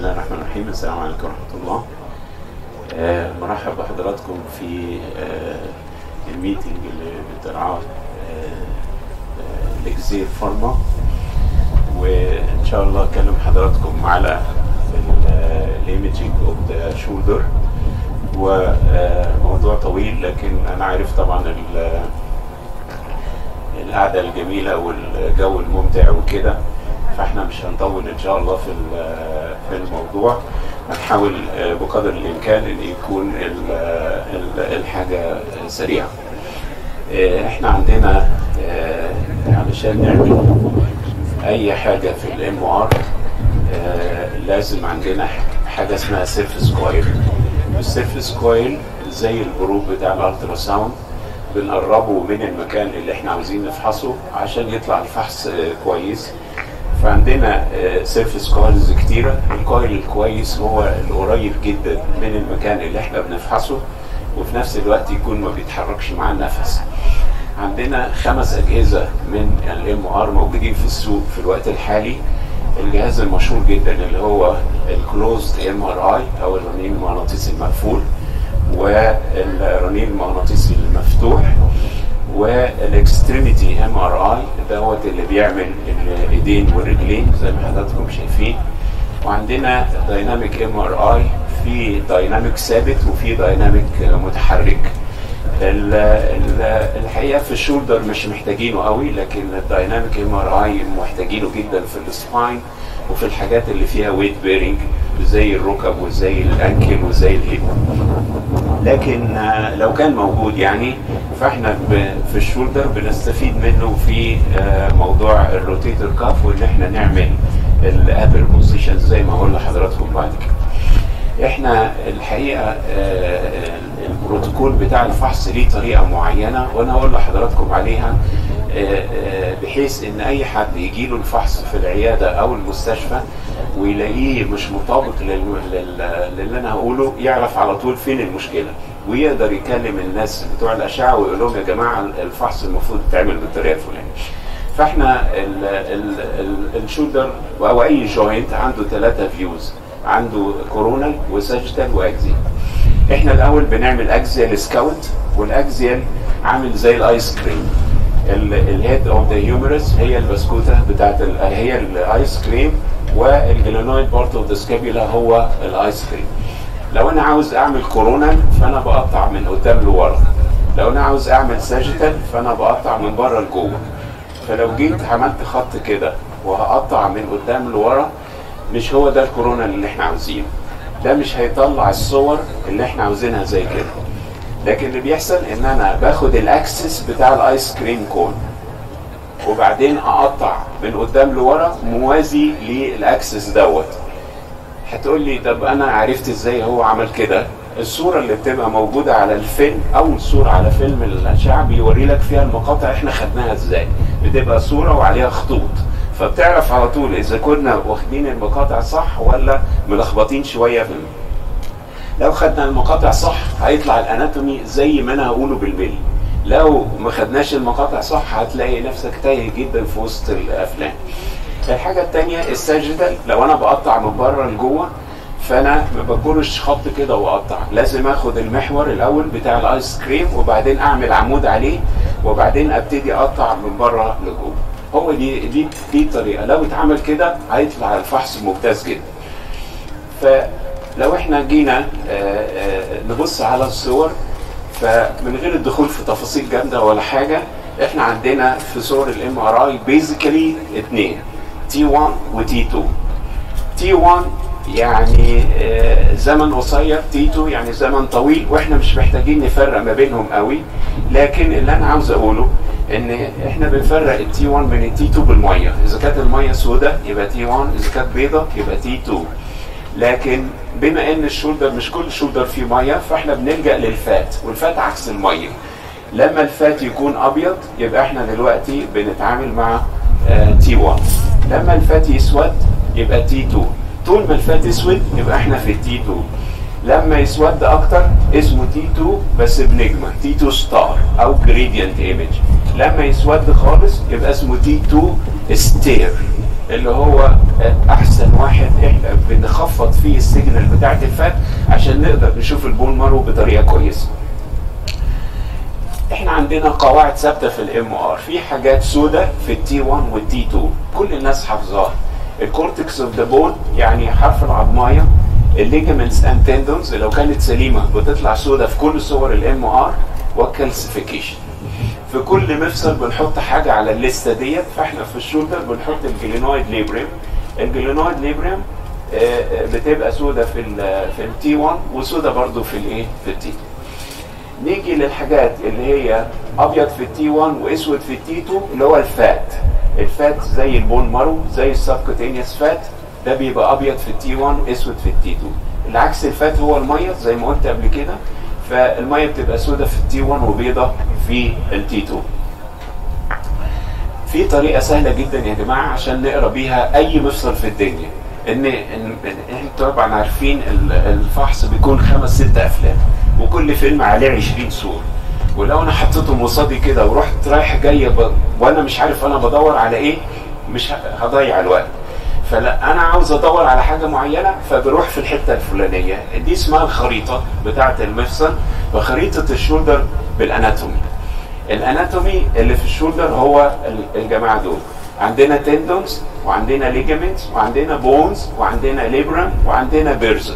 الله الرحمن الرحيم السلام عليكم ورحمة الله آه مرحب بحضراتكم في آه الميتنج اللي بترعاه آه لجزير فارما وإن شاء الله أكلم حضراتكم على الايميجينج اوف ذا شولدر وموضوع طويل لكن أنا عارف طبعا القعدة الجميلة والجو الممتع وكده فاحنا مش هنطول ان شاء الله في في الموضوع هنحاول بقدر الامكان ان يكون الحاجه سريعه احنا عندنا علشان نعمل اي حاجه في الام ار لازم عندنا حاجه اسمها سيرفيس كويل السيرفيس كويل زي الجروب بتاع الالترا ساوند بنقربه من المكان اللي احنا عاوزين نفحصه عشان يطلع الفحص كويس فعندنا سيرفيس كويلز كتيرة الكويل الكويس هو القريب جدا من المكان اللي احنا بنفحصه وفي نفس الوقت يكون ما بيتحركش مع النفس عندنا خمس أجهزة من الام ار موجودين في السوق في الوقت الحالي الجهاز المشهور جدا اللي هو الكلوزد ام ار اي او الرنين المغناطيسي المقفول والرنين المغناطيسي المفتوح والاكستريميتي ام ار اي دوت اللي بيعمل الايدين والرجلين زي ما حضراتكم شايفين وعندنا دايناميك ام ار اي في دايناميك ثابت وفي دايناميك متحرك ال ال الحقيقه في الشولدر مش محتاجينه قوي لكن الدايناميك ام ار اي محتاجينه جدا في السباين وفي الحاجات اللي فيها ويت بيرنج زي الركب وزي الانكل وزي الهيب لكن لو كان موجود يعني فاحنا في الشولدر بنستفيد منه في موضوع الروتيتور كاف وان احنا نعمل الابر بوزيشن زي ما هقول لحضراتكم بعد كده احنا الحقيقه البروتوكول بتاع الفحص ليه طريقه معينه وانا هقول لحضراتكم عليها بحيث ان اي حد يجي له الفحص في العياده او المستشفى ويلاقيه مش مطابق للي انا هقوله يعرف على طول فين المشكله ويقدر يكلم الناس بتوع الاشعه ويقول لهم يا جماعه الفحص المفروض يتعمل بالطريقه الفلانيه. فاحنا الشولدر او اي جوينت عنده ثلاثه فيوز عنده كورونال وساجيتال واكزيال. احنا الاول بنعمل اكزيال سكاوت والاكزيال عامل زي الايس كريم. الهيد اوف ذا هيومرس هي البسكوته بتاعت هي الايس كريم والجلينويد بارت اوف ذا سكابيولا هو الايس كريم. لو انا عاوز اعمل كورونال فانا بقطع من قدام لورا. لو انا عاوز اعمل ساجيتال فانا بقطع من بره لجوه. فلو جيت عملت خط كده وهقطع من قدام لورا مش هو ده الكورونا اللي احنا عاوزينه. ده مش هيطلع الصور اللي احنا عاوزينها زي كده. لكن اللي بيحصل ان انا باخد الاكسس بتاع الايس كريم كون وبعدين اقطع من قدام لورا موازي للاكسس دوت هتقول لي طب انا عرفت ازاي هو عمل كده الصوره اللي بتبقى موجوده على الفيلم اول صوره على فيلم الاشعه بيوري لك فيها المقاطع احنا خدناها ازاي بتبقى صوره وعليها خطوط فبتعرف على طول اذا كنا واخدين المقاطع صح ولا ملخبطين شويه في لو خدنا المقاطع صح هيطلع الاناتومي زي ما انا هقوله بالملي لو ما خدناش المقاطع صح هتلاقي نفسك تايه جدا في وسط الافلام الحاجة التانية الساجيتال لو انا بقطع من بره لجوه فانا ما بكونش خط كده واقطع لازم اخد المحور الاول بتاع الايس كريم وبعدين اعمل عمود عليه وبعدين ابتدي اقطع من بره لجوه هو دي دي دي الطريقه لو اتعمل كده هيطلع الفحص ممتاز جدا فلو احنا جينا نبص على الصور فمن غير الدخول في تفاصيل جامده ولا حاجه احنا عندنا في صور الام ار اي بيزيكالي اثنين تي 1 وتي 2 تي 1 يعني زمن قصير تي 2 يعني زمن طويل واحنا مش محتاجين نفرق ما بينهم قوي لكن اللي انا عاوز اقوله ان احنا بنفرق التي 1 من التي 2 بالميه اذا كانت الميه سوداء يبقى تي 1 اذا كانت بيضاء يبقى تي 2 لكن بما ان الشولدر مش كل شولدر فيه ميه فاحنا بنلجا للفات والفات عكس الميه لما الفات يكون ابيض يبقى احنا دلوقتي بنتعامل مع تي 1 لما الفات يسود يبقى تي 2 طول ما الفات اسود يبقى احنا في التي 2 لما يسود اكتر اسمه تي 2 بس بنجمه تي 2 ستار او جريدينت ايمج لما يسود خالص يبقى اسمه تي 2 ستير اللي هو احسن واحد احنا بنخفض فيه السيجنال بتاعت الفات عشان نقدر نشوف البون مارو بطريقه كويسه احنا عندنا قواعد ثابته في الام ار في حاجات سوداء في التي 1 والتي 2 كل الناس حافظاها الكورتكس اوف ذا بون يعني حرف العظمايه الليجمنتس اند تندونز لو كانت سليمه بتطلع سوداء في كل صور الام ار والكالسيفيكيشن في كل مفصل بنحط حاجه على الليسته ديت فاحنا في الشولدر بنحط الجلينويد ليبريم الجلينويد ليبريم بتبقى سوداء في ال في التي 1 وسوداء برضو في الايه في التي 2 نيجي للحاجات اللي هي ابيض في التي 1 واسود في التي 2 اللي هو الفات الفات زي البون مارو زي السبكوتينيوس فات ده بيبقى ابيض في التي 1 واسود في التي 2 العكس الفات هو الميه زي ما قلت قبل كده فالميه بتبقى سوداء في التي 1 وبيضه في التي 2 في طريقه سهله جدا يا جماعه عشان نقرا بيها اي مفصل في الدنيا ان ان انتوا طبعا عارفين الفحص بيكون خمس ست افلام وكل فيلم عليه 20 صوره ولو انا حطيتهم قصادي كده ورحت رايح جاي ب... وانا مش عارف انا بدور على ايه مش هضيع الوقت فلا انا عاوز ادور على حاجه معينه فبروح في الحته الفلانيه دي اسمها الخريطه بتاعه المفصل وخريطه الشولدر بالاناتومي الاناتومي اللي في الشولدر هو الجماعه دول عندنا تندونز وعندنا ليجامنتس وعندنا بونز وعندنا ليبرم وعندنا بيرزل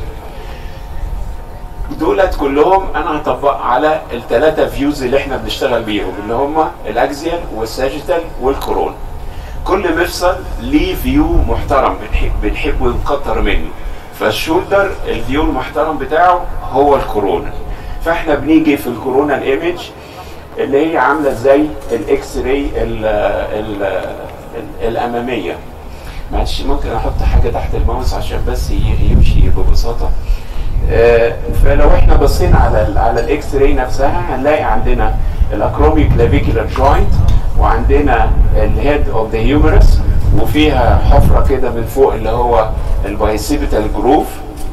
دولت كلهم انا هطبق على الثلاثه فيوز اللي احنا بنشتغل بيهم اللي هم الاكزيال والساجيتال والكورونا كل مفصل ليه فيو محترم بنحب بنحب ونكتر منه فالشولدر الفيو المحترم بتاعه هو الكورونا فاحنا بنيجي في الكورونا الايمج اللي هي عامله زي الاكس راي الاماميه معلش ممكن احط حاجه تحت الماوس عشان بس يمشي ببساطه فلو احنا بصينا على ال على الاكس راي نفسها هنلاقي عندنا الاكرومي كلافيكولار جوينت وعندنا الهيد اوف ذا هيومرس وفيها حفره كده من فوق اللي هو البايسيبيتال جروف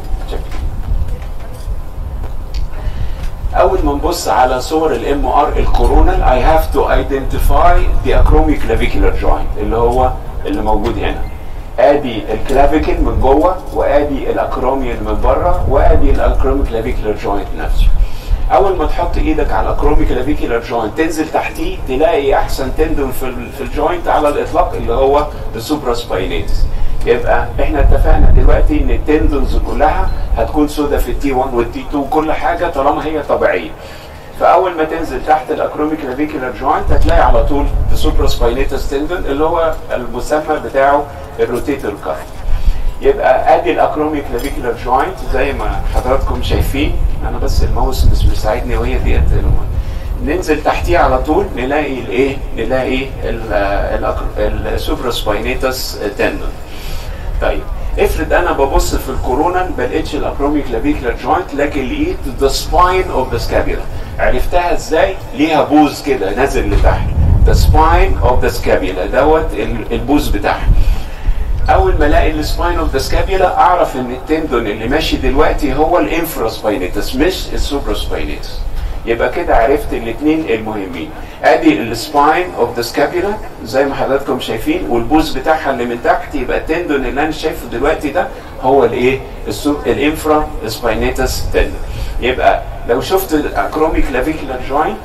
اول ما نبص على صور الام ار الكورونال اي هاف تو ايدنتيفاي ذا اكرومي كلافيكولار جوينت اللي هو اللي موجود هنا ادي الكلافيكل من جوه وادي الاكروميون من بره وادي الاكرومي كلافيكولار جوينت نفسه اول ما تحط ايدك على الاكرومي كلافيكولار جوينت تنزل تحتيه تلاقي احسن تندون في في الجوينت على الاطلاق اللي هو السوبرا سباينيتس يبقى احنا اتفقنا دلوقتي ان التندونز كلها هتكون سودا في التي 1 والتي 2 كل حاجه طالما هي طبيعيه فاول ما تنزل تحت الاكرومي كلافيكولار جوينت هتلاقي على طول السوبرا سباينيتس تندون اللي هو المسمى بتاعه الروتيتور كاف يبقى ادي الاكرومي كلافيكولار جوينت زي ما حضراتكم شايفين انا بس الماوس مش مساعدني وهي ديت ننزل تحتيه على طول نلاقي الايه نلاقي السوبرا سباينيتس تندون طيب افرض انا ببص في الكورونا ما لقيتش الاكرومي كلافيكولار جوينت لكن لقيت ذا سباين اوف ذا سكابيولا عرفتها ازاي ليها بوز كده نازل لتحت ذا سباين اوف ذا سكابيولا دوت البوز بتاعها اول ما الاقي السباين اوف ذا سكابيولا اعرف ان التندون اللي ماشي دلوقتي هو الانفرا سباينيتس مش السوبرا سباينيتس يبقى كده عرفت الاثنين المهمين ادي السباين اوف ذا سكابيولا زي ما حضراتكم شايفين والبوز بتاعها اللي من تحت يبقى التندون اللي انا شايفه دلوقتي ده هو الايه الانفرا سباينيتس تندون يبقى لو شفت الاكرومي كلافيكولار جوينت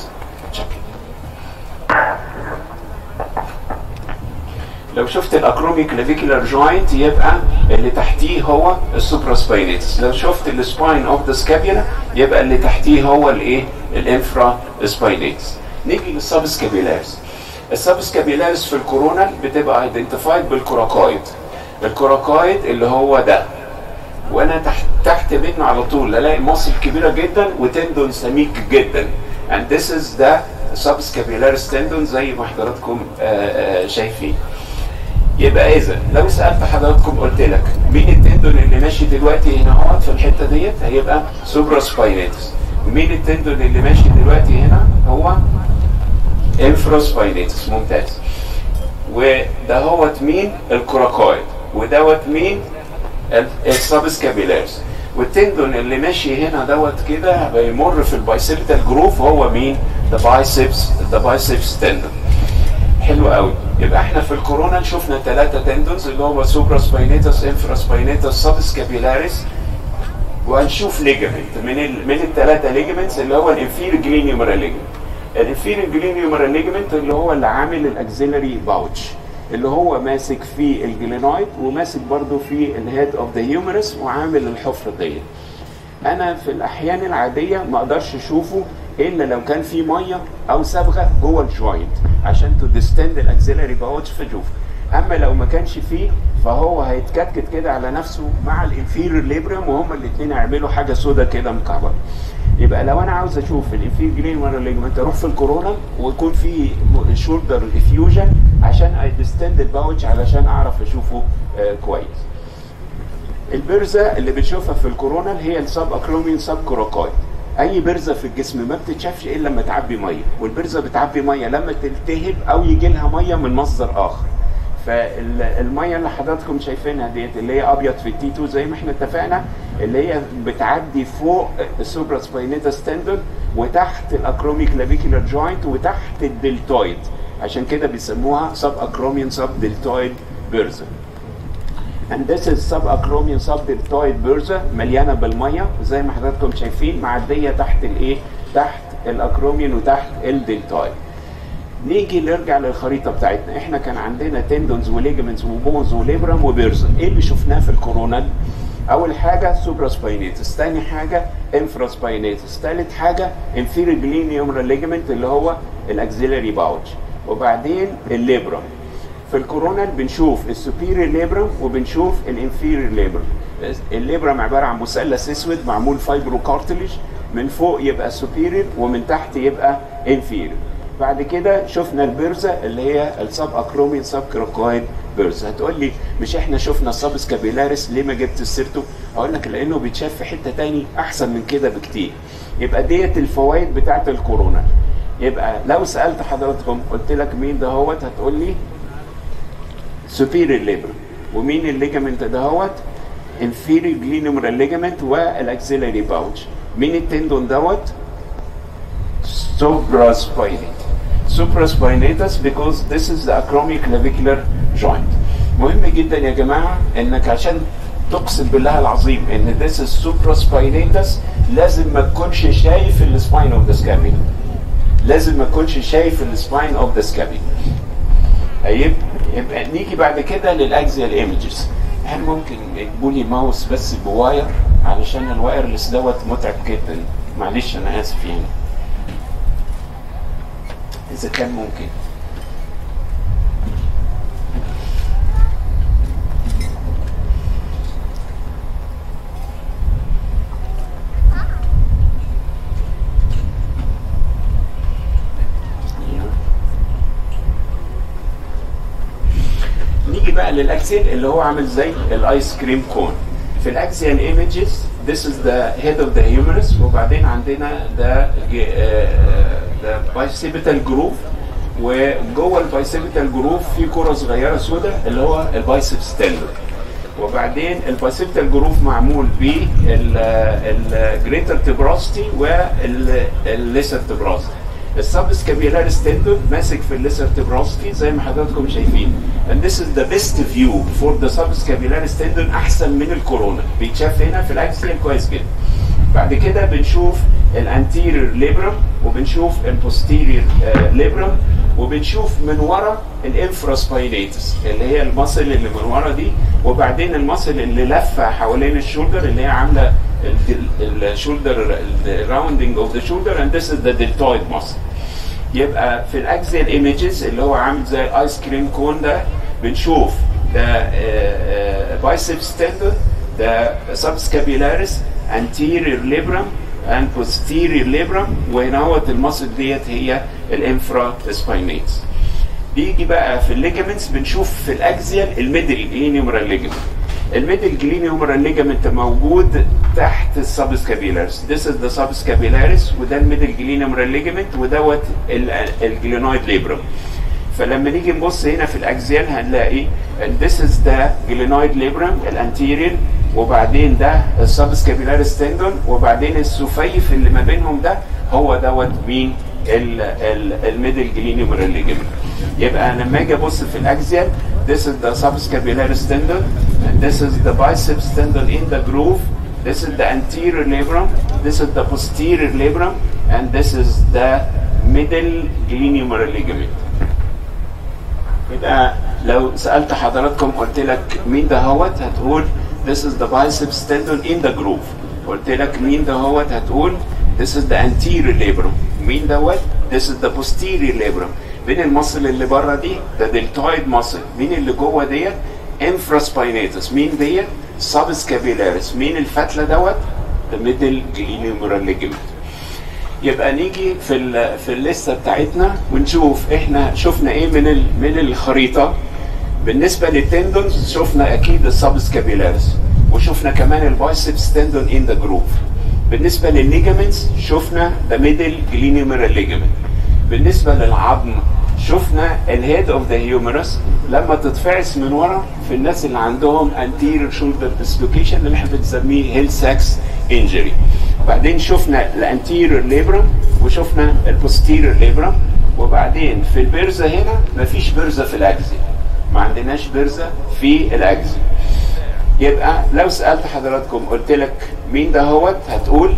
لو شفت الاكرومي كلافيكولار جوينت يبقى اللي تحتيه هو السوبرا سباينيتس لو شفت السباين اوف ذا سكابيولا يبقى اللي تحتيه هو الايه الانفرا سباينيتس نيجي للسب سكابيلاريس السب سكابيلاريس في الكورونا بتبقى ايدنتيفايد بالكوراكويد الكوراكويد اللي هو ده وانا تحت تحت منه على طول الاقي مصل كبيره جدا وتندون سميك جدا and this is the subscapularis tendon زي ما حضراتكم شايفين يبقى اذا لو سالت حضراتكم قلت لك مين التندون اللي ماشي دلوقتي هنا اهوت في الحته ديت هيبقى سوبرا سباينيتس ومين التندون اللي ماشي دلوقتي هنا هو انفرا سباينيتس ممتاز وده هوت مين الكوراكويد ودوت مين السبسكابيلارز والتندون اللي ماشي هنا دوت كده بيمر في البايسيبتال جروف هو مين ذا بايسبس ذا بايسبس تندون حلو قوي يبقى احنا في الكورونا شفنا ثلاثه تندونز اللي هو سوبرا سباينيتس انفرا سباينيتس سب سكابيلاريس وهنشوف ليجمنت من ال... من الثلاثه ليجمنتس اللي هو الانفير جلينيومرال ليجمنت الانفير جلينيومرال ليجمنت اللي هو اللي عامل الاكسيلري باوتش اللي هو ماسك في الجلينويد وماسك برضو في الهيد اوف ذا هيومرس وعامل الحفره ديت انا في الاحيان العاديه ما اقدرش اشوفه الا لو كان في ميه او صبغه جوه الجوينت عشان تدستند الاكسيلري باوتش فاشوفه اما لو ما كانش فيه فهو هيتكتكت كده على نفسه مع الانفيريور ليبريم وهما الاثنين هيعملوا حاجه سودا كده مكعبره يبقى لو انا عاوز اشوف الانفير جرين ورا الليجمنت اروح في الكورونا ويكون في شولدر افيوجن عشان ايدستند الباوتش علشان اعرف اشوفه آه كويس البرزه اللي بنشوفها في الكورونا هي السب اكرومين سب كوروكايد اي برزه في الجسم ما بتتشافش الا لما تعبي ميه والبرزه بتعبي ميه لما تلتهب او يجي لها ميه من مصدر اخر فالميه اللي حضراتكم شايفينها ديت اللي هي ابيض في التي 2 زي ما احنا اتفقنا اللي هي بتعدي فوق السوبرا سباينيتا ستاندرد وتحت الاكرومي كلافيكولار جوينت وتحت الدلتويد عشان كده بيسموها سب اكروميان سب دلتويد بيرزا and this is subacromion subdeltoid برزة مليانه بالميه زي ما حضراتكم شايفين معديه تحت الايه؟ تحت الاكروميون وتحت الدلتويد. نيجي نرجع للخريطه بتاعتنا احنا كان عندنا تندونز وليجمنتس وبونز وليبرم وبيرزا ايه اللي شفناه في الكورونا اول حاجه سوبرا سباينيتس ثاني حاجه انفرا سباينيتس ثالث حاجه انفيري جلينيومرال ليجمنت اللي هو الاكسيلري باوتش وبعدين الليبرم في الكورونا بنشوف السوبيريور ليبرم وبنشوف الانفيريور ليبرم الليبرم عباره عن مثلث اسود معمول فايبرو كارتلج من فوق يبقى سوبيريور ومن تحت يبقى انفيريور بعد كده شفنا البرزه اللي هي السب اكرومين سب كروكويد بيرزا هتقول لي مش احنا شفنا السب سكابيلاريس ليه ما جبت سيرته اقول لك لانه بيتشاف في حته تاني احسن من كده بكتير يبقى ديت الفوائد بتاعت الكورونا يبقى لو سالت حضراتكم قلت لك مين دهوت هتقول لي superior labor ومين الليجامنت دهوت inferior glenohumeral ligament والاكسيلري باوتش مين التندون دوت supraspinatus supraspinatus because this is the acromioclavicular joint مهم جدا يا جماعه انك عشان تقسم بالله العظيم ان this is supraspinatus لازم ما تكونش شايف السباين اوف ذا سكابين لازم ما تكونش شايف السباين اوف ذا سكابين طيب يبقى نيجي بعد كده للاكزيال ايمجز هل ممكن يجيبوا لي ماوس بس بواير علشان الوايرلس دوت متعب جدا معلش انا اسف يعني اذا كان ممكن نيجي بقى للاكسيال اللي هو عامل زي الايس كريم كون في الاكسيال ايمجز this is the head of the humerus وبعدين عندنا ده ده بايسيبيتال جروف وجوه البايسيبيتال جروف في كره صغيره سوداء اللي هو البايسبس تندر وبعدين البايسيبيتال جروف معمول بالجريتر تبراستي والليسر تبراستي السبس كابيلاريس تندون ماسك في الليسر تبراستي زي ما حضراتكم شايفين and this is the best view for the subscapularis tendon احسن من الكورونا بيتشاف هنا في الاكسيال كويس جدا بعد كده بنشوف الانتيريور ليبرم وبنشوف البوستيريور ليبرم وبنشوف من ورا الانفراسباينيتس اللي هي المصل اللي من ورا دي وبعدين المصل اللي لفه حوالين الشولدر اللي هي عامله الشولدر الراوندنج اوف ذا شولدر اند ذس از ذا دلتويد ماسل يبقى في الاكزيال ايمجز اللي هو عامل زي الايس كريم كون ده بنشوف ده بايسبس تندون ده سبسكابيلاريس anterior labrum and posterior labrum وهنا هو المصل ديت هي الانفرا سباينيتس بيجي بقى في الليجمنتس بنشوف في الاكزيال الميدل جلينيومرال ليجمنت الميدل جلينيومرال ليجمنت موجود تحت السبسكابيلاريس this is the subscapularis وده الميدل جلينيومرال ليجمنت ودوت الجلينويد ليبرم فلما نيجي نبص هنا في الاكزيال هنلاقي this is the glenoid labrum الانتيريور وبعدين ده السبسكابيلاريس تندون وبعدين السفيف اللي ما بينهم ده هو دوت مين الميدل جلينيومرال ليجمنت يبقى انا لما اجي ابص في الاكزيال this is the subscapularis tendon and this is the biceps tendon in the groove this is the anterior labrum this is the posterior labrum and this is the middle glenohumeral ligament يبقى لو سألت حضراتكم قلت لك مين ده هوت هتقول this is the biceps tendon in the groove قلت لك مين ده هوت هتقول this is the anterior labrum مين دوت this is the posterior labrum بين المصل اللي بره دي ده deltoid muscle مين اللي جوه ديت infraspinatus مين ديت subscapularis مين الفتله دوت the middle glenohumeral ligament يبقى نيجي في ال في الليسته بتاعتنا ونشوف احنا شفنا ايه من ال من الخريطه بالنسبه للتندونز شفنا اكيد السبسكابيلاريس وشفنا كمان البايسبس تندون ان ذا جروف بالنسبه للليجامنتس شفنا ذا ميدل جلينيوميرال ليجامنت بالنسبه للعظم شفنا الهيد اوف ذا هيومرس لما تتفعس من ورا في الناس اللي عندهم anterior shoulder dislocation اللي احنا بنسميه هيل ساكس انجري وبعدين شفنا الانتيريور ليبرم وشفنا البوستيريور ليبرم وبعدين في البرزه هنا مفيش برزه في الاجزي ما عندناش برزه في الاجزي يبقى لو سالت حضراتكم قلت لك مين ده هوت هتقول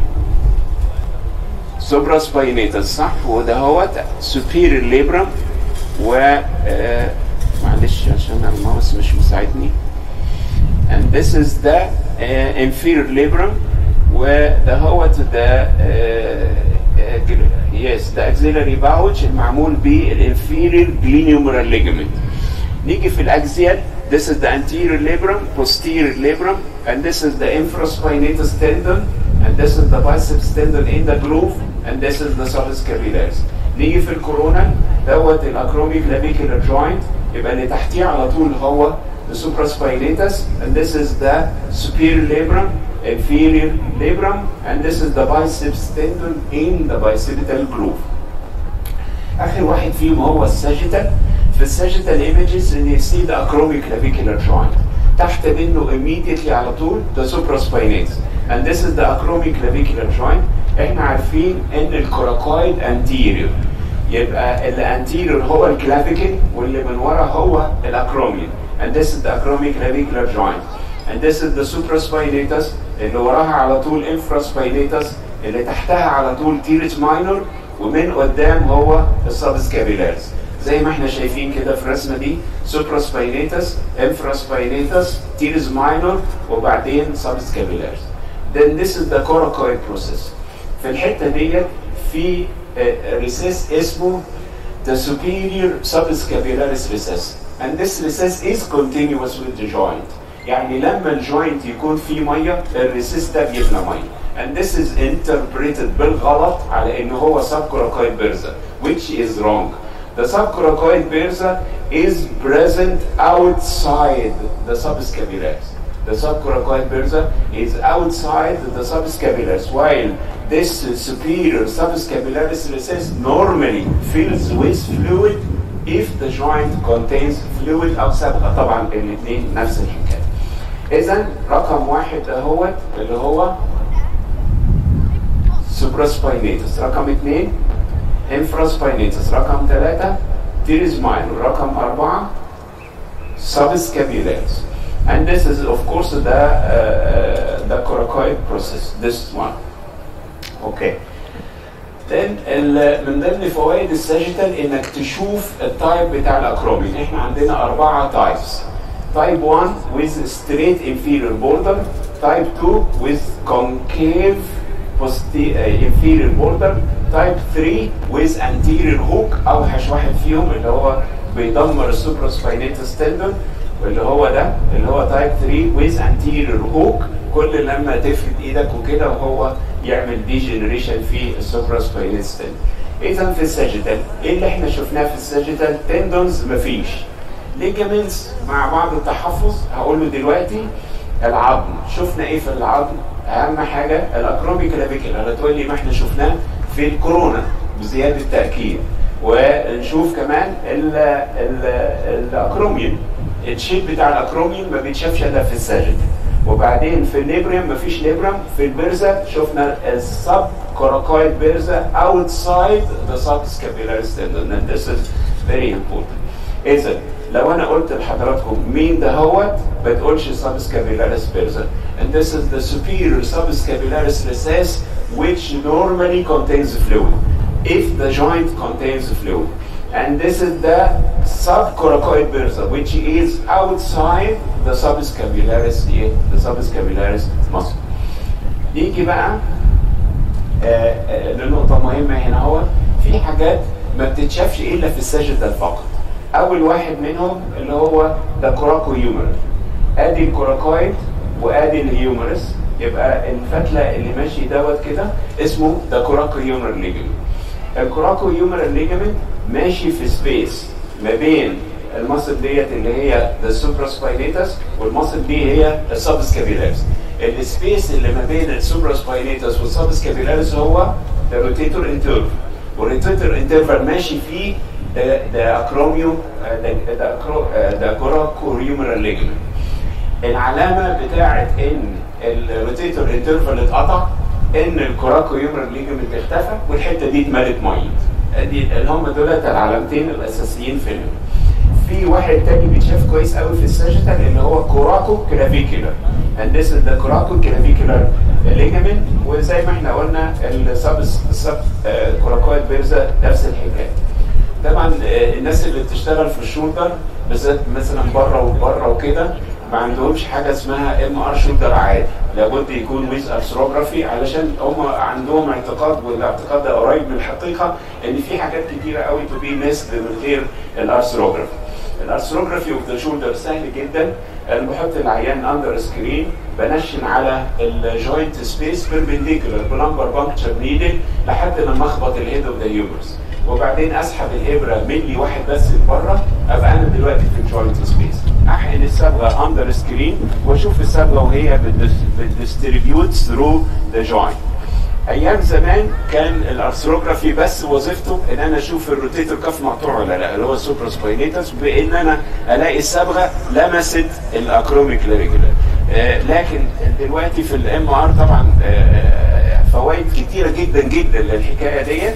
سوبرا سباينيتس صح وده هوت سوبيريور ليبرم و آه معلش عشان الماوس مش مساعدني and this is the uh, inferior labrum وده هو ده يس ده axillary pouch المعمول بالانفيريور glenohumeral ligament نيجي في الاكزيال this is the anterior labrum posterior labrum and this is the infraspinatus tendon and this is the biceps tendon in the groove and this is the subscapularis نيجي في الكورونا دوت الاكروميك clavicular joint يبقى اللي تحتيه على طول هو the supraspinatus and this is the superior labrum inferior labrum and this is the biceps tendon in the bicipital groove اخر واحد فيهم هو الساجيتال في الساجيتال ايمجز ان you see the acromic clavicular joint تحت منه immediately على طول the supraspinatus and this is the acromic clavicular joint احنا عارفين ان الكوراكويد anterior يبقى اللي anterior هو الكلافيكل واللي من ورا هو الاكروميون and this is the acromic clavicular joint and this is the supraspinatus اللي وراها على طول infraspinatus اللي تحتها على طول تيرس ماينور ومن قدام هو السبسكابيلاريس زي ما احنا شايفين كده في الرسمه دي supraspinatus infraspinatus teres minor وبعدين subscapularis then this is the coracoid process في الحته ديت في ريسيس اسمه the superior subscapularis recess and this recess is continuous with the joint يعني لما الجوينت يكون فيه ميه الريسيس ده بيبنى ميه and this is interpreted بالغلط على ان هو subcoracoid bursa which is wrong the subcoracoid bursa is present outside the subscapularis the subcoracoid bursa is outside the subscapularis while this superior subscapularis recess normally fills with fluid if the joint contains fluid او صبغه طبعا الاثنين نفس الحكايه اذا رقم واحد اهوت اللي هو supraspinatus رقم اثنين infraspinatus رقم ثلاثة teres minor رقم أربعة subscapularis and this is of course the uh, the coracoid process this one okay then من ضمن فوائد الساجيتال انك تشوف التايب بتاع الاكرومين احنا عندنا اربعه تايبس type 1 with straight inferior border type 2 with concave uh, inferior border type 3 with anterior hook اوحش واحد فيهم اللي هو بيدمر السوبروسباينيتس تندون واللي هو ده اللي هو تايب 3 with anterior hook كل لما تفرد ايدك وكده وهو يعمل ديجنريشن في السوبروسباينيتس تندون اذا في الساجيتال ايه اللي احنا شفناه في الساجيتال تندونز مفيش ليجامنتس مع بعض التحفظ هقول له دلوقتي العظم شفنا ايه في العظم اهم حاجه الاكروميك كلافيكل هتقول لي ما احنا شفناه في الكورونا بزياده تاكيد ونشوف كمان ال ال الاكروميون الشيب بتاع الاكروميون ما بيتشافش الا في الساجد وبعدين في الليبريم ما فيش ليبرم في البرزه شفنا السب coracoid bursa outside the subscapularis tendon and this is very important اذا لو انا قلت لحضراتكم مين ده هو ما تقولش subscapularis bursa and this is the superior subscapularis recess which normally contains fluid if the joint contains fluid and this is the subcoracoid bursa which is outside the subscapularis the subscapularis muscle نيجي بقى آه، آه، لنقطة مهمة هنا هو في حاجات ما بتتشافش إلا في الساجيتال فقط. أول واحد منهم اللي هو ده كوراكو هيومرس. آدي الكوراكويد وآدي الهيومرس يبقى الفتلة اللي ماشي دوت كده اسمه ده كوراكو هيومر ليجمنت. الكوراكو هيومر ليجمنت ماشي في سبيس ما بين المصل ديت اللي هي ذا سوبراسباينيتس والمصل دي هي السبسكابيلاريس. السبيس اللي ما بين السوبراسباينيتس والسبسكابيلاريس هو ده روتيتور انترفال والروتيتور انترفال ماشي فيه ده ده اكروميو ده ده أكرو- ده كوراكوريومرال ليجمنت العلامه بتاعه ان الروتيتور انترفال اتقطع ان الكوراكوريومرال ليجمنت اختفى والحته دي اتملت ميه دي اللي هم دولت العلامتين الاساسيين في ال- في واحد تاني بيتشاف كويس قوي في الساجيتال اللي هو كوراكو كلافيكولار and this is the كوراكو كلافيكولار ligament وزي ما احنا قلنا السبس السب كوراكويد بيرزا نفس الحكايه طبعا آه، الناس اللي بتشتغل في الشولدر بالذات مثلا بره وبره وكده ما عندهمش حاجه اسمها ام ار شولدر عادي لابد يكون ويز ارثروجرافي علشان هم عندهم اعتقاد والاعتقاد ده قريب من الحقيقه ان في حاجات كتيره قوي تو بي ميسد من غير الارثروجرافي الارثروجرافي اوف ذا شولدر سهل جدا انا بحط العيان اندر سكرين بنشن على الجوينت سبيس بيربنديكولار بلمبر بانكتشر نيدل لحد لما اخبط الهيد اوف ذا هيومرس وبعدين اسحب الابره ملي واحد بس لبره ابقى انا دلوقتي في الجوينت سبيس احقن الصبغه اندر سكرين واشوف الصبغه وهي بتديستريبيوت ثرو ذا جوينت ايام زمان كان الارثروجرافي بس وظيفته ان انا اشوف الروتيتور كاف مقطوع ولا لا اللي هو السوبرا سباينيتس بان انا الاقي الصبغه لمست الاكروميك لاريجولار آه لكن دلوقتي في الام ار طبعا آه فوائد كتيره جدا جدا للحكايه ديت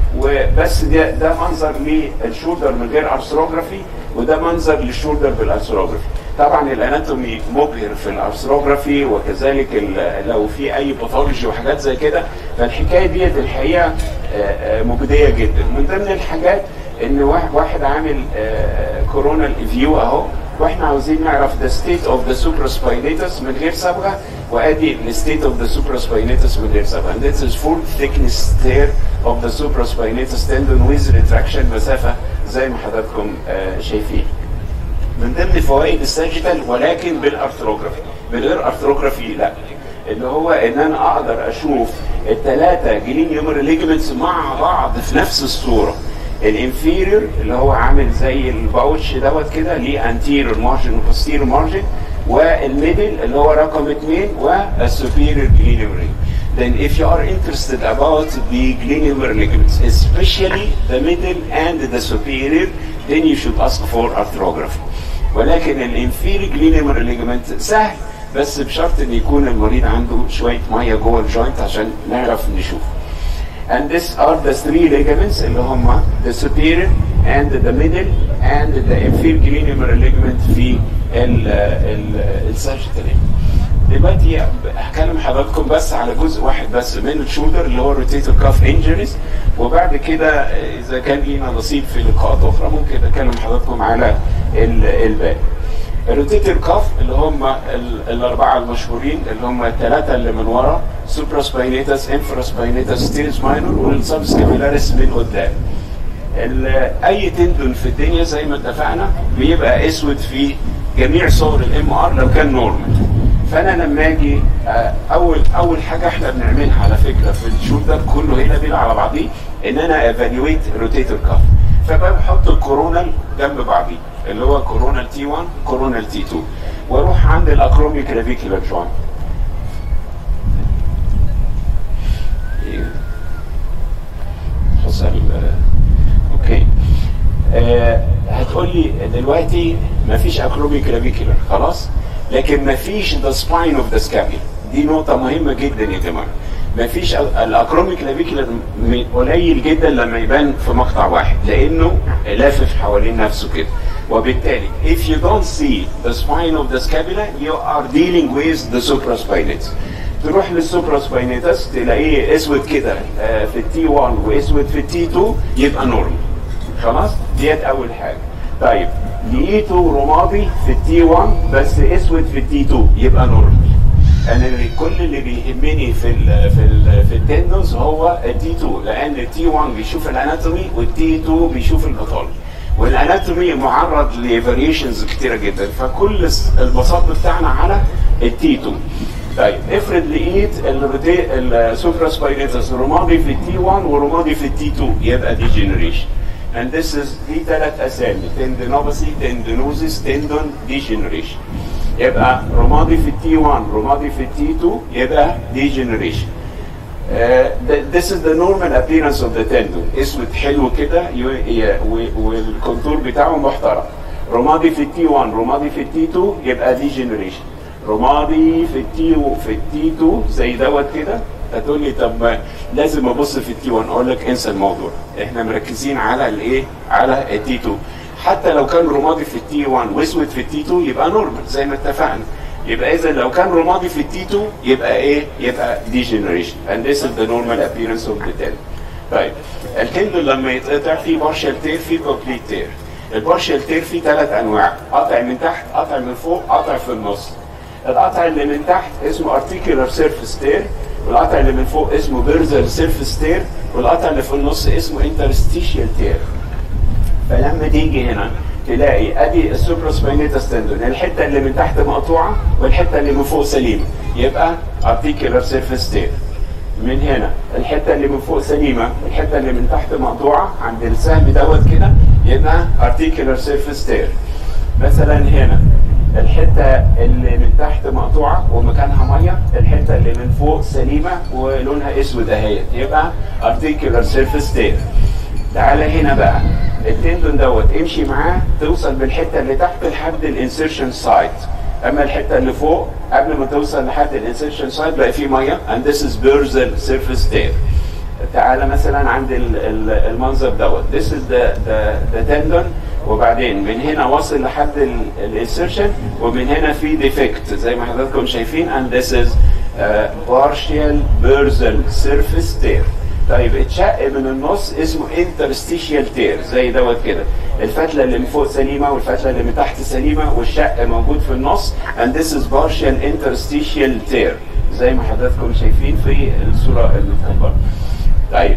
وبس ده ده منظر للشولدر من غير ارثروجرافي وده منظر للشولدر بالارثروجرافي طبعا الاناتومي مبهر في الارثروجرافي وكذلك ال- لو في اي باثولوجي وحاجات زي كده فالحكايه ديت الحقيقه آه، آه، مجديه جدا من ضمن الحاجات ان واحد واحد عامل كورونال فيو اهو واحنا عاوزين نعرف the state of the supraspinatus من غير صبغه وادي the state of the supraspinatus من غير صبغه and this is full thickness tear of the supraspinatus tendon with retraction مسافه زي ما حضراتكم آه، شايفين من ضمن فوائد الساجيتال ولكن بالارثروجرافي من غير ارثروجرافي لا اللي هو ان انا اقدر اشوف الثلاثه جلين يومر ليجمنتس مع بعض في نفس الصوره الانفيريور اللي هو عامل زي الباوتش دوت كده ليه انتيريور مارجن وبوستيريور مارجن والميدل اللي هو رقم اثنين والسوبيريور جلين يومر Then if you are interested about the glenohumeral ligaments, especially the middle and the superior, then you should ask for arthrography. ولكن الانفيري جلينيمر ليجمنت سهل بس بشرط ان يكون المريض عنده شويه ميه جوه الجوينت عشان نعرف نشوف. And these are the three ligaments اللي هم the superior and the middle and the inferior glenohumeral ligament في ال ال الساجيتال دلوقتي هكلم حضراتكم بس على جزء واحد بس من الشولدر اللي هو الروتيتور كاف انجريز وبعد كده اذا كان لينا نصيب في لقاءات اخرى ممكن اكلم حضراتكم على ال- الباقي. الروتيتور كاف اللي هم ال- الاربعه المشهورين اللي هم الثلاثه اللي من ورا سوبرا سباينيتاس انفرا سباينيتاس تيرس ماينور والسبسكابيلاريس من قدام. ال- اي تندون في الدنيا زي ما اتفقنا بيبقى اسود في جميع صور الام ار لو كان نورمال فانا لما اجي آه، اول اول حاجه احنا بنعملها على فكره في الشولدر كله هنا بيلا على بعضيه ان انا ايفالويت روتيتور كاف فبحط الكورونال جنب بعضيه اللي هو كورونال تي 1 كورونال تي 2 واروح عند الاكرومي كلافيكولار جوينت حصل آه، اوكي آه هتقول لي دلوقتي ما فيش اكرومي كلافيكولار خلاص لكن ما فيش ذا سباين اوف ذا سكابيلا دي نقطة مهمة جدا يا جماعة مفيش الاكروميك كلافيكولار قليل جدا لما يبان في مقطع واحد لانه لافف حوالين نفسه كده وبالتالي if you don't see the spine of the scapula you are dealing with the supraspinatus تروح للسوبراسباينيتس تلاقيه اسود كده آه، في التي 1 واسود في التي 2 يبقى نورمال خلاص ديت اول حاجه طيب لقيته رمادي في التي 1 بس اسود في التي 2 يبقى نورمال انا اللي كل اللي بيهمني في ال في ال في التندنز هو التي 2 لان التي 1 بيشوف الاناتومي والتي 2 بيشوف الباثولوجي والاناتومي معرض لفاريشنز كتيره جدا فكل البساط بتاعنا على التي 2 طيب افرض لقيت السوبرا سباينيتس رمادي في التي 1 ورمادي في التي 2 يبقى دي جنريشن and this is دي ثلاث اسامي tendinopathy tendinosis tendon degeneration يبقى رمادي في التي 1 رمادي في التي 2 يبقى degeneration Uh, th- this is the normal appearance of the tendon اسود حلو كده يو- ي- و- والكونتور بتاعه محترم رمادي في التي 1 رمادي في التي 2 يبقى degeneration رمادي في التي في التي 2 زي دوت كده هتقول لي طب ما لازم ابص في التي 1 اقول لك انسى الموضوع احنا مركزين على الايه على التي 2 حتى لو كان رمادي في التي 1 واسود في التي 2 يبقى نورمال زي ما اتفقنا يبقى اذا لو كان رمادي في التي 2 يبقى ايه يبقى degeneration and this is the normal appearance of the tendon طيب التندون لما يتقطع في بارشال تير في كومبليت تير البارشال تير في ثلاث انواع قطع من تحت قطع من فوق قطع في النص القطع اللي من تحت اسمه articular surface tear والقطع اللي من فوق اسمه dorsal surface tear والقطع اللي في النص اسمه interstitial tear فلما تيجي هنا تلاقي ادي السوبراسباينيتاس تندون الحته اللي من تحت مقطوعه والحته اللي من فوق سليمه يبقى articular surface tear من هنا الحته اللي من فوق سليمه الحته اللي من تحت مقطوعه عند السهم دوت كده يبقى articular surface tear مثلا هنا الحته اللي من تحت مقطوعه ومكانها ميه الحته اللي من فوق سليمه ولونها اسود اهيت يبقى articular surface tear تعالى هنا بقى التندون دوت امشي معاه توصل بالحته اللي تحت لحد الانسيرشن سايت اما الحته اللي فوق قبل ما توصل لحد الانسيرشن سايت بقى في ميه and this is bursal surface tear تعالى مثلا عند ال- ال- المنظر دوت this is the the the tendon وبعدين من هنا واصل لحد الانسيرشن ومن هنا في ديفكت زي ما حضراتكم شايفين and this is uh, partial bursal surface tear طيب اتشق من النص اسمه interstitial tear زي دوت كده الفتله اللي من فوق سليمه والفتله اللي من تحت سليمه والشق موجود في النص and this is partial interstitial tear زي ما حضراتكم شايفين في الصوره المتكبره طيب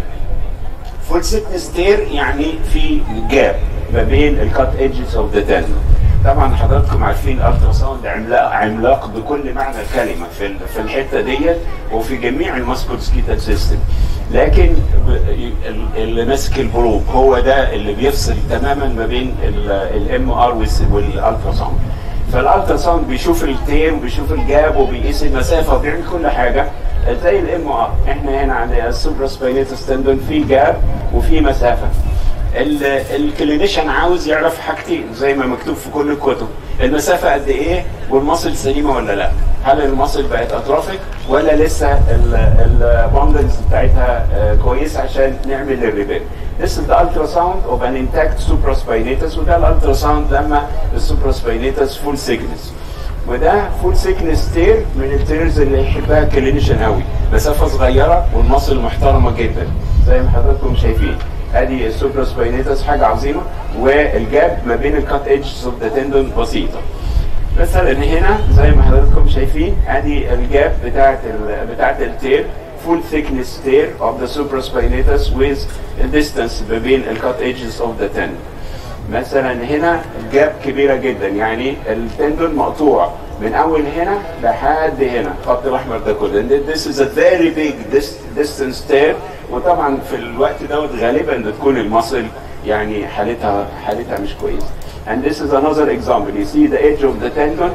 فول سيكنس تير يعني في جاب ما بين الكات ايدجز اوف ذا تندون طبعا حضراتكم عارفين الالترا ساوند عملاق عملاق بكل معنى الكلمه في ال- في الحته ديت وفي جميع الماسكول سكيتال سيستم لكن ب- ال- اللي ماسك البروب هو ده اللي بيفصل تماما ما بين الام ار والالترا ساوند فالالترا ساوند بيشوف التير وبيشوف الجاب وبيقيس المسافه وبيعمل كل حاجه زي الام ار احنا هنا عندنا السوبرا سباينيتس تندون في جاب وفي مسافه ال- الكلينيشن عاوز يعرف حاجتين زي ما مكتوب في كل الكتب المسافه قد ايه والمصل سليمه ولا لا هل المصل بقت اترافيك ولا لسه البوندنز بتاعتها آه، كويسه عشان نعمل الريبير This is the ultrasound of an intact supraspinatus وده الالتراساوند لما السوبراسباينيتس فول سيكنس وده فول سيكنس تير من التيرز اللي يحبها كلينيشن قوي مسافه صغيره والمصل محترمه جدا زي ما حضراتكم شايفين ادي السوبراسباينيتس حاجه عظيمه والجاب ما بين الكات ايدجز اوف ذا تندون بسيطه مثلا هنا زي ما حضراتكم شايفين ادي الجاب بتاعت ال بتاعت التير full thickness tear of the supraspinatus with a distance ما بين الكات edges of the tendon مثلا هنا الجاب كبيرة جدا يعني التندون مقطوع من اول هنا لحد هنا الخط الاحمر ده كله And this is a very big dis- distance tear وطبعا في الوقت دوت غالبا بتكون المصل يعني حالتها حالتها مش كويسه And this is another example. You see the edge of the tendon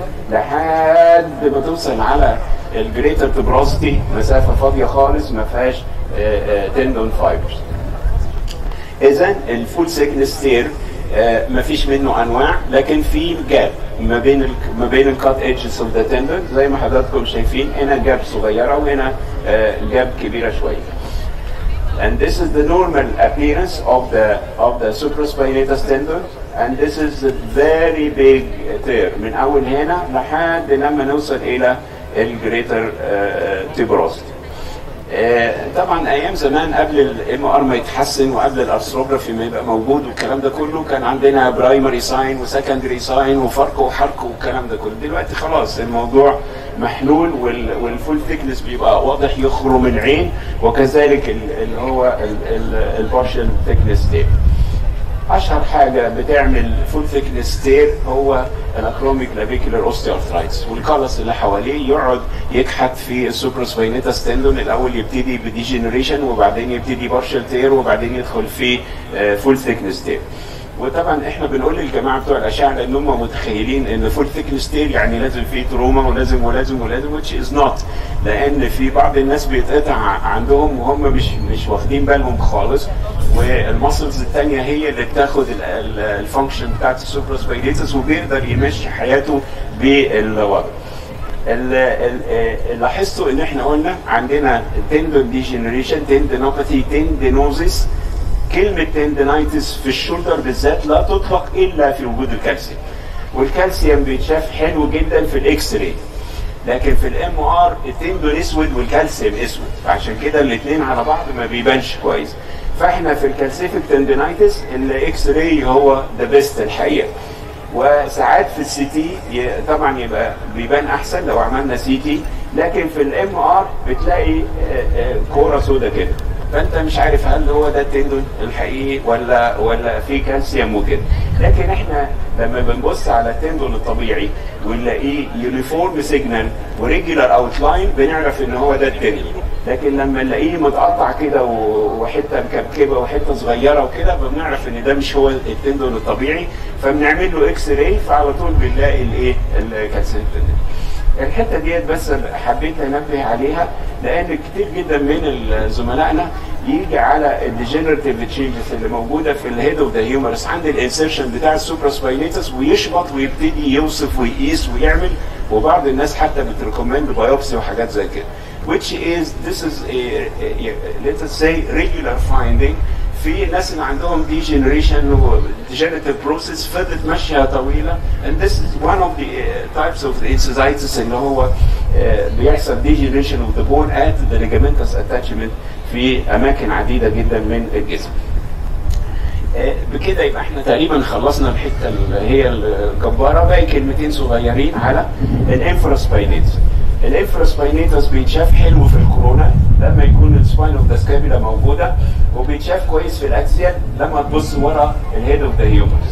لحد ما توصل على الجريتر تبروستي مسافة فاضية خالص ما فيهاش تندون فايبرز. إذا الفول سيكنس تير ما فيش منه انواع لكن في جاب ما بين ال ما بين الكات ايدجز اوف ذا تندون زي ما حضراتكم شايفين هنا جاب صغيره وهنا جاب كبيره شويه and this is the normal appearance of the of the supraspinatus tendon and this is a very big tear من اول هنا لحد لما نوصل الى الجريتر تيبروست طبعا ايام زمان قبل الام ار ما يتحسن وقبل الارثروجرافي ما يبقى موجود والكلام ده كله كان عندنا برايمري ساين وسكندري ساين وفرق وحرق والكلام ده كله دلوقتي خلاص الموضوع محلول والفول ثيكنس بيبقى واضح يخرم العين وكذلك اللي هو البارشل ثيكنس تيب اشهر حاجه بتعمل فول ثيكنس تير هو الاكروميك لافيكولار اوستيوارثرايتس والكالس اللي حواليه يقعد يكحت في السوبراسباينيتاس تندون الاول يبتدي بديجنريشن وبعدين يبتدي بارشل تير وبعدين يدخل في فول ثيكنس تير وطبعا احنا بنقول للجماعه بتوع الاشعه لان هم متخيلين ان فول ثيكنس تير يعني لازم فيه تروما ولازم ولازم ولازم which is not لان في بعض الناس بيتقطع عندهم وهم مش مش واخدين بالهم خالص والمسلز الثانيه هي اللي بتاخد الفانكشن بتاعت السوبراسبايليتس وبيقدر يمشي حياته بالوضع. لاحظتوا ان احنا قلنا عندنا تندون ديجنريشن تندينوباثي تندينوزيس كلمة تندينايتس في الشولدر بالذات لا تطلق إلا في وجود الكالسيوم والكالسيوم بيتشاف حلو جدا في الاكس راي لكن في الام ار التندون اسود والكالسيوم اسود فعشان كده الاثنين على بعض ما بيبانش كويس فاحنا في الكالسيفيك تندينايتس الاكس راي هو ذا بيست الحقيقه وساعات في السي تي طبعا يبقى بيبان احسن لو عملنا سي تي لكن في الام ار بتلاقي كوره سودا كده فانت مش عارف هل هو ده التندون الحقيقي ولا ولا في كالسيوم وكده لكن احنا لما بنبص على التندون الطبيعي ونلاقيه يونيفورم سيجنال وريجولار اوت لاين بنعرف ان هو ده التندون لكن لما نلاقيه متقطع كده وحته مكبكبه وحته صغيره وكده فبنعرف ان ده مش هو التندون الطبيعي فبنعمل له اكس راي فعلى طول بنلاقي الايه الكالسيوم تندون الحته ديت بس حبيت انبه عليها لان كتير جدا من زملائنا يجي على الديجنريتيف تشينجز اللي موجوده في الهيد اوف ذا هيومرس عند الانسيرشن بتاع السوبراسباينيتس ويشبط ويبتدي يوصف ويقيس ويعمل وبعض الناس حتى بتريكومند بايوبسي وحاجات زي كده which is this is a, a, a let us say regular finding في ناس اللي عندهم degeneration و degenerative process فضلت ماشيه طويله and this is one of the uh, types of enthesitis اللي هو uh, بيحصل degeneration of the bone at the ligamentous attachment في اماكن عديده جدا من الجسم. uh, بكده يبقى احنا تقريبا خلصنا الحته اللي هي الجباره باقي كلمتين صغيرين على الانفراسباينيتس. الانفراسباينيتس بيتشاف حلو في الكورونا لما يكون السباين اوف ذا سكابيلا موجوده وبيتشاف كويس في الاكسيال لما تبص ورا الهيد اوف ذا هيومرز.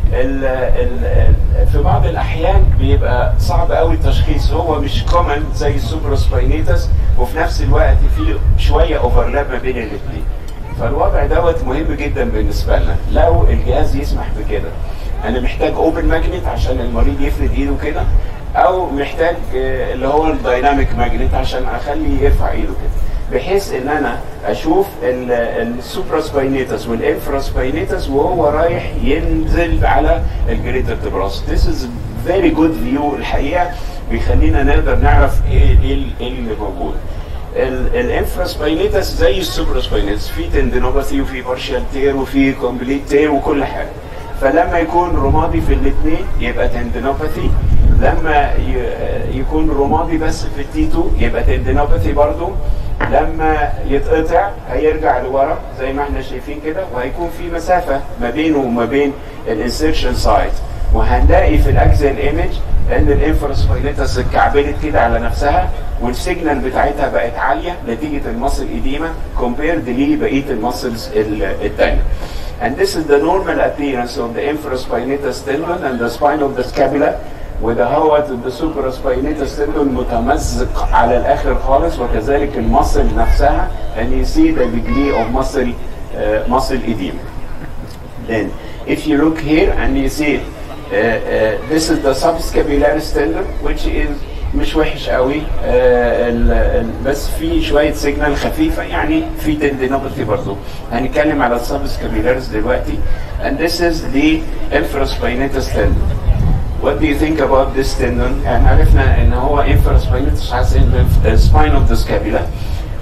في بعض الاحيان بيبقى صعب قوي التشخيص هو مش كومن زي السوبراسباينيتس وفي نفس الوقت في شويه اوفرلاب ما بين الاثنين. فالوضع دوت مهم جدا بالنسبه لنا لو الجهاز يسمح بكده. انا محتاج اوبن ماجنت عشان المريض يفرد ايده كده او محتاج اللي هو الدايناميك ماجنت عشان اخليه يرفع ايده كده بحيث ان انا اشوف السوبراسباينيتس والانفراسباينيتس وهو رايح ينزل على الجريتر تبراس This is very good view الحقيقه بيخلينا نقدر نعرف ايه ايه اللي موجود الانفراسباينيتس زي السوبراسباينيتس في تندينوباثي وفي بارشال تير وفي كومبليت تير وكل حاجه فلما يكون رمادي في الاثنين يبقى تندينوباثي لما يكون رمادي بس في التي 2 يبقى تندينوباثي برضو لما يتقطع هيرجع لورا زي ما احنا شايفين كده وهيكون في مسافه ما بينه وما بين الانسيرشن سايت وهنلاقي في الاكزل ايمج ان الانفراسباينيتس اتكعبلت كده على نفسها والسيجنال بتاعتها بقت عاليه نتيجه المصل ايديما كومبيرد لبقيه المسلز الثانيه. And this is the normal appearance of the infraspinatus tendon and the spine of the scapula وده هو السوبراسباينيتس تندون متمزق على الاخر خالص وكذلك المصل نفسها and you see the degree of muscle uh, muscle edema. Then if you look here and you see uh, uh, this is the subscapularis tendon which is مش وحش قوي آه ال ال بس في شويه سيجنال خفيفه يعني في تندينوباثي برضه هنتكلم على السبسكابيلاريس دلوقتي and this is the infraspinatus tendon What do you think about this tendon؟ يعني عرفنا ان هو infraspinatus عشان spine of the scapula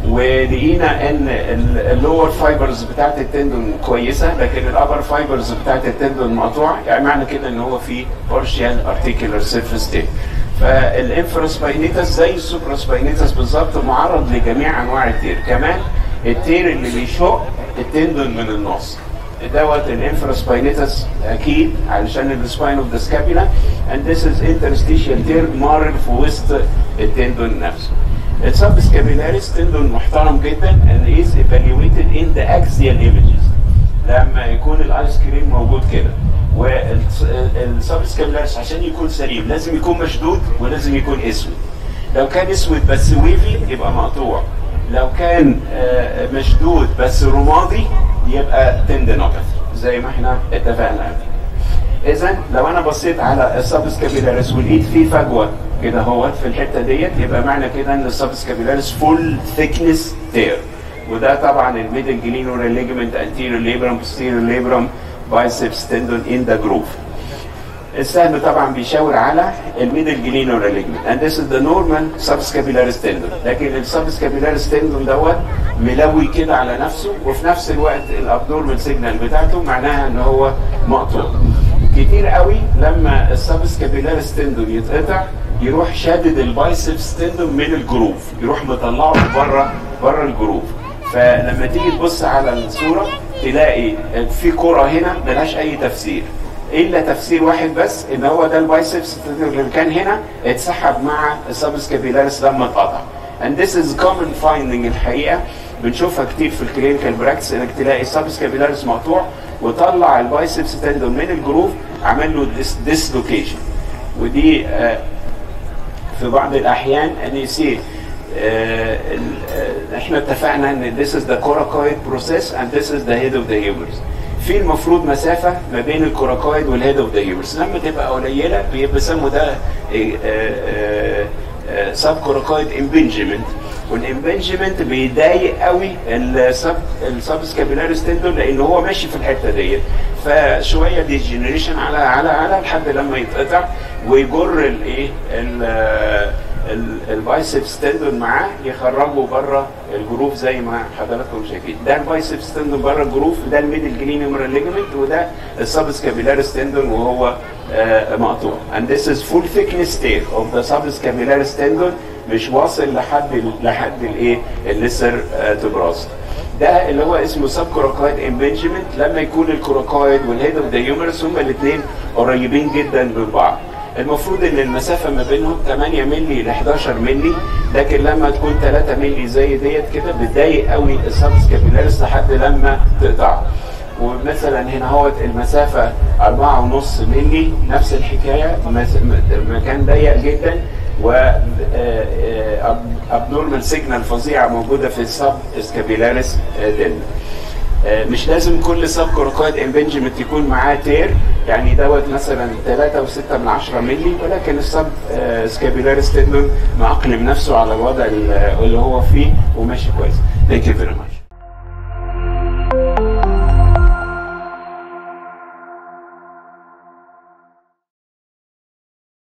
ولقينا ان اللور فايبرز بتاعت التندون كويسه لكن الابر فايبرز بتاعت التندون مقطوعه يعني معنى كده ان هو في بارشال ارتيكولار سيرفيس تيب فالانفراسباينيتس زي السوبراسباينيتس بالظبط معرض لجميع انواع التير كمان التير اللي بيشق التندون من النص دوت الانفراسباينيتس اكيد علشان السباين اوف ذا سكابيلا and this is interstitial tear مارر في وسط التندون نفسه السب سكابيلاريس تندون محترم جدا and is evaluated in the axial images لما يكون الايس كريم موجود كده والسب سكابيلاريس عشان يكون سليم لازم يكون مشدود ولازم يكون اسود لو كان اسود بس ويفي يبقى مقطوع لو كان آه، مشدود بس رمادي يبقى تندنوباثي زي ما احنا اتفقنا عليه اذا لو انا بصيت على السبسكابيلاريس ولقيت فيه فجوه كده اهوت في الحته ديت يبقى معنى كده ان السبسكابيلاريس فول ثيكنس تير وده طبعا الميدل جلينورال ليجمنت انتيريور ليبرم بوستيريور ليبرم بايسبس تندون ان ذا جروف السهم طبعا بيشاور على الميدل جلينورال ليجمنت and this is the normal subscapularis tendon لكن السبسكابيلاريس تندون دوت ملوي كده على نفسه وفي نفس الوقت الابدورمال سيجنال بتاعته معناها ان هو مقطوع كتير قوي لما السبسكابيلاريس تندون يتقطع يروح شادد البايسبس تندون من الجروف يروح مطلعه بره بره الجروف فلما تيجي تبص على الصوره تلاقي في كره هنا ملهاش اي تفسير الا تفسير واحد بس ان هو ده البايسبس اللي كان هنا اتسحب مع السبسكابيلاريس لما اتقطع and this is common finding الحقيقه بنشوفها كتير في الكلينيكال براكتس انك تلاقي السبسكابيلاريس مقطوع وطلع البايسبس تندون من الجروف عمل له ديسلوكيشن ودي آه في بعض الاحيان ان يصير آه احنا اتفقنا ان this is the coracoid process and this is the head of the humerus في المفروض مسافه ما بين الكوراكويد والهيد اوف ذا هيومرس لما تبقى قليله بيسموا ده سب كوراكويد امبنجمنت والامبنجمنت بيضايق قوي السب السب سكابيلاريس تندون لان هو ماشي في الحته ديت فشويه ديجنريشن على على على لحد لما يتقطع ويجر الايه البايسبس تندون معاه يخرجه بره الجروف زي ما حضراتكم شايفين ده البايسبس تندون بره الجروف ده الميدل جلينيومرال ليجمنت وده السبسكابيلاريس تندون وهو آه مقطوع and this is full thickness tear of the subscapularis tendon مش واصل لحد لحد الايه الليسر آه تبراس ده اللي هو اسمه سب كوراكويد امبنجمنت لما يكون الكوراكويد والهيد اوف ذا هيومرس هما الاثنين قريبين جدا من بعض المفروض ان المسافه ما بينهم 8 مللي ل 11 مللي لكن لما تكون 3 مللي زي ديت كده بتضايق قوي السبسكابيلاريس لحد لما تقطع ومثلا هنا هوت المسافه 4.5 مللي نفس الحكايه مكان ضيق جدا و ابنورمال سيجنال فظيعه موجوده في السب سكابيلاريس دل مش لازم كل سب كوركويد امبنجمنت يكون معاه تير يعني دوت مثلا 3 و6 من 10 مللي ولكن السب سكابيلاريس تندون معقلم نفسه على الوضع اللي هو فيه وماشي كويس. Thank you very much.